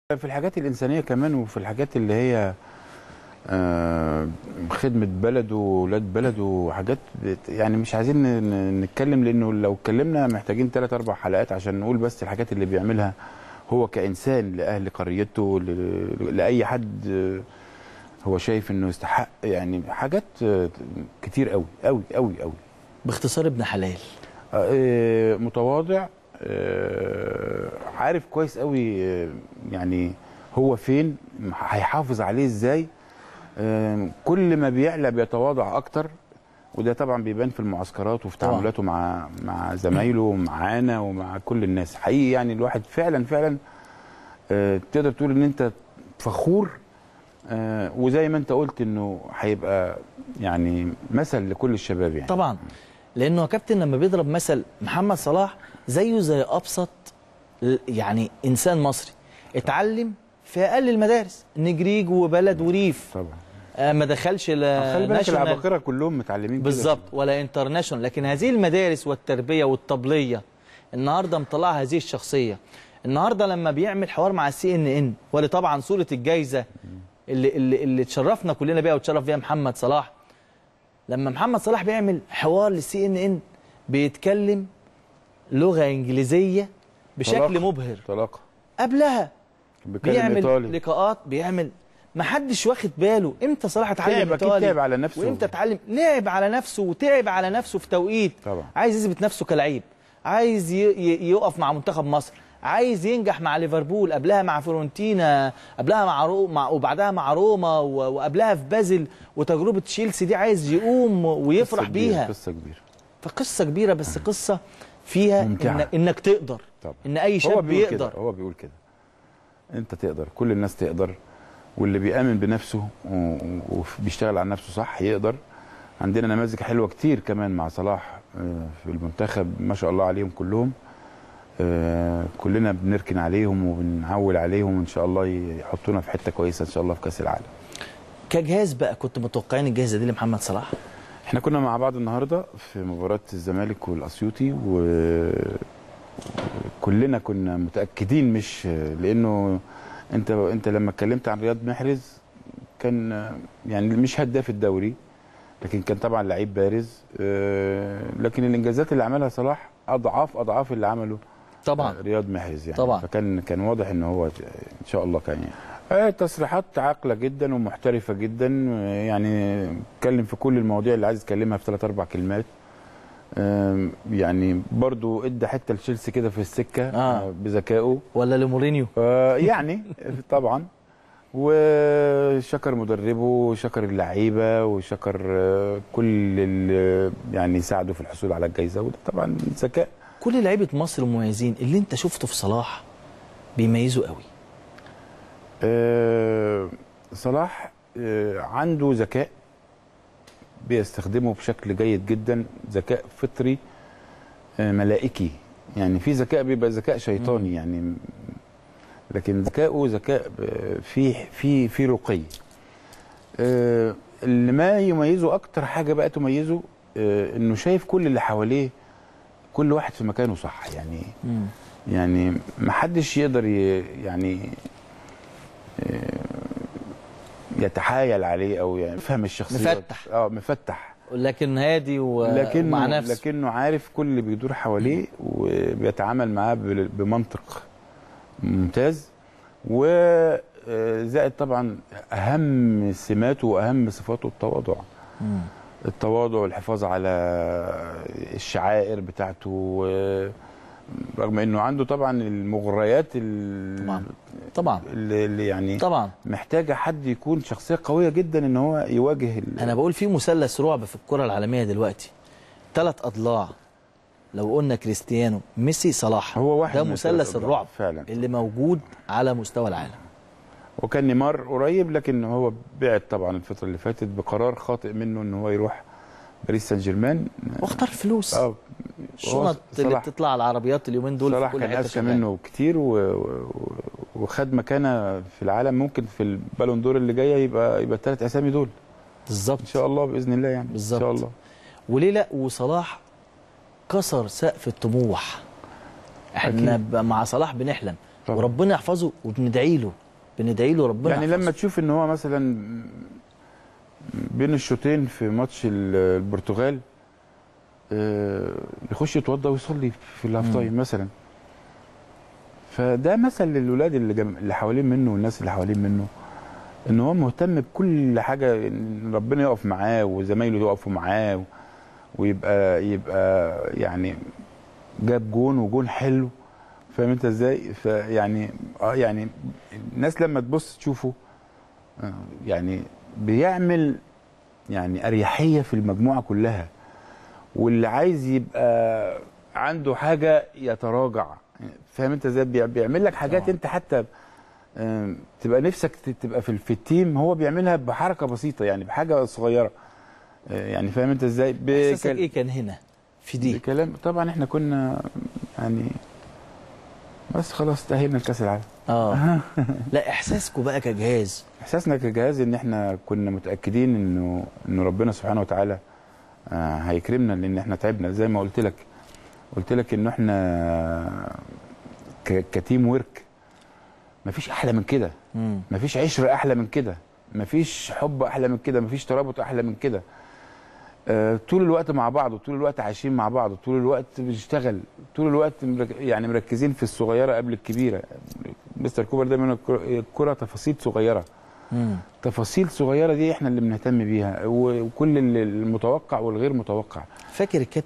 في الحاجات الإنسانية كمان وفي الحاجات اللي هي آه، خدمة بلده وولاد بلده وحاجات بت- يعني مش عايزين ن- ن- نتكلم لأنه لو اتكلمنا محتاجين ثلاث أربع حلقات عشان نقول بس الحاجات اللي بيعملها هو كإنسان لأهل قريته ل- لأي حد آه، هو شايف إنه يستحق يعني حاجات آه، كتير قوي قوي قوي قوي باختصار ابن حلال آه، متواضع آه، عارف كويس قوي آه، يعني هو فين هيحافظ عليه ازاي آه، كل ما بيعلى بيتواضع اكتر وده طبعا بيبان في المعسكرات وفي طبعاً. تعاملاته مع مع زمايله ومعانا ومع كل الناس حقيقي يعني الواحد فعلا فعلا آه، تقدر تقول ان انت فخور آه، وزي ما انت قلت انه هيبقى يعني مثل لكل الشباب يعني طبعا لانه يا كابتن لما بيضرب مثل محمد صلاح زيه زي ابسط ل- يعني انسان مصري اتعلم في اقل المدارس نجريج وبلد وريف طبعا آه ما دخلش لا خلي بالك ناشونال العباقرة كلهم متعلمين كده. بالظبط ولا انترناشونال لكن هذه المدارس والتربيه والطبليه النهارده مطلعه هذه الشخصيه النهارده لما بيعمل حوار مع السي ان ان ولا طبعا صوره الجايزه اللي اللي اللي اتشرفنا كلنا بيها وتشرف بيها محمد صلاح لما محمد صلاح بيعمل حوار للسي ان ان بيتكلم لغه انجليزيه بشكل طلاقة. مبهر طلاقة قبلها بيتكلم بيعمل ايطالي لقاءات بيعمل ما حدش واخد باله امتى صلاح اتعلم تعب اكيد ايطالي تعب على نفسه وامتى اتعلم لعب على نفسه وتعب على نفسه في توقيت طبعا عايز يثبت نفسه كلعيب عايز ي- ي- يقف مع منتخب مصر عايز ينجح مع ليفربول قبلها مع فيورنتينا قبلها مع, رو... مع وبعدها مع روما و... وقبلها في بازل وتجربه تشيلسي دي عايز يقوم ويفرح قصة كبيرة، بيها قصة كبيرة فقصه كبيره بس قصه فيها ممتعة. إن... انك تقدر طبعا ان اي هو شاب بيقول كده يقدر هو بيقول كده انت تقدر كل الناس تقدر واللي بيآمن بنفسه و- وبيشتغل على نفسه صح يقدر عندنا نماذج حلوة كتير كمان مع صلاح آه، في المنتخب ما شاء الله عليهم كلهم آه، كلنا بنركن عليهم وبنعول عليهم وان شاء الله يحطونا في حتة كويسة ان شاء الله في كأس العالم كجهاز بقى كنت متوقعين الجائزه دي لمحمد صلاح احنا كنا مع بعض النهارده في مباراه الزمالك والاسيوطي وكلنا كنا متاكدين مش لانه انت انت لما اتكلمت عن رياض محرز كان يعني مش هداف الدوري لكن كان طبعا لعيب بارز اه، لكن الانجازات اللي عملها صلاح اضعاف اضعاف اللي عمله طبعا رياض محرز يعني طبعا. فكان كان واضح ان هو ان شاء الله كان يعني آه، تصريحات عاقله جدا ومحترفه جدا آه، يعني اتكلم في كل المواضيع اللي عايز يتكلمها في ثلاث اربع كلمات آم، يعني برضو ادى حته لتشيلسي كده في السكه آه. آه، بذكائه ولا لمورينيو آه، يعني طبعا وشكر مدربه وشكر اللعيبه وشكر آه، كل اللي يعني ساعدوا في الحصول على الجائزه وده طبعا ذكاء كل لعيبه مصر المميزين اللي انت شفته في صلاح بيميزوا قوي آه، صلاح آه، عنده ذكاء بيستخدمه بشكل جيد جدا ذكاء فطري آه، ملائكي يعني في ذكاء بيبقى ذكاء شيطاني يعني لكن ذكاؤه ذكاء آه، فيه في في رقي آه، اللي ما يميزه اكتر حاجه بقى تميزه آه، انه شايف كل اللي حواليه كل واحد في مكانه صح يعني مم. يعني ما حدش يقدر ي- يعني آه، يتحايل عليه او يعني يفهم الشخصيه مفتح. اه مفتح لكن هادي و... لكنه ومع نفسه لكنه عارف كل اللي بيدور حواليه وبيتعامل معاه بال- بمنطق ممتاز وزائد طبعا اهم سماته واهم صفاته التواضع مم. التواضع والحفاظ على الشعائر بتاعته و- رغم انه عنده طبعا المغريات ال- طبعا طبعا اللي اللي يعني طبعا محتاجه حد يكون شخصيه قويه جدا ان هو يواجه ال- انا بقول في مثلث رعب في الكره العالميه دلوقتي ثلاث اضلاع لو قلنا كريستيانو ميسي صلاح هو واحد ده من مثلث الثلاث أضلاع الرعب فعلا اللي موجود على مستوى العالم وكان نيمار قريب لكن هو بعد طبعا الفتره اللي فاتت بقرار خاطئ منه ان هو يروح باريس سان جيرمان واختار فلوس اه الشنط اللي صلاح- بتطلع على العربيات اليومين دول صلاح في كل كان حته اذكى شغال. منه كتير و... و... وخد مكانه في العالم ممكن في البالون دور اللي جايه يبقى يبقى الثلاث اسامي دول بالظبط ان شاء الله باذن الله يعني بالظبط. ان شاء الله وليه لا وصلاح كسر سقف الطموح احنا أكيد. ب- مع صلاح بنحلم طبعا. وربنا يحفظه وبندعي له بندعي له ربنا يعني يحفظه. لما تشوف ان هو مثلا بين الشوطين في ماتش ال- البرتغال آه، يخش يتوضى ويصلي في الهاف مم. تايم مثلا فده مثل للولاد اللي جم... اللي حوالين منه والناس اللي حوالين منه ان هو مهتم بكل حاجه ان ربنا يقف معاه وزمايله يقفوا معاه ويبقى يبقى يعني جاب جون وجون حلو فاهم انت ازاي فيعني اه يعني الناس لما تبص تشوفه آه، يعني بيعمل يعني اريحيه في المجموعه كلها واللي عايز يبقى عنده حاجه يتراجع فاهم انت ازاي بيع- بيعمل لك حاجات طبعا. انت حتى آم، تبقى نفسك ت- تبقى في في التيم هو بيعملها بحركه بسيطه يعني بحاجه صغيره آه، يعني فاهم انت ازاي احساسك بكل- ايه كان هنا في دي بكلام طبعا احنا كنا يعني بس خلاص تأهلنا لكاس العالم اه لا احساسكم بقى كجهاز احساسنا كجهاز ان احنا كنا متاكدين انه انه ربنا سبحانه وتعالى آه، هيكرمنا لان احنا تعبنا زي ما قلت لك قلت لك انه احنا ك- كتيم ورك مفيش احلى من كده مم. مفيش عشره احلى من كده مفيش حب احلى من كده مفيش ترابط احلى من كده آه، طول الوقت مع بعض وطول الوقت عايشين مع بعض وطول الوقت بنشتغل طول الوقت مرك- يعني مركزين في الصغيره قبل الكبيره مستر كوبر دايما الكرة- الكره تفاصيل صغيره مم. تفاصيل صغيره دي احنا اللي بنهتم بيها و- وكل ال- المتوقع والغير متوقع فاكر الكابتن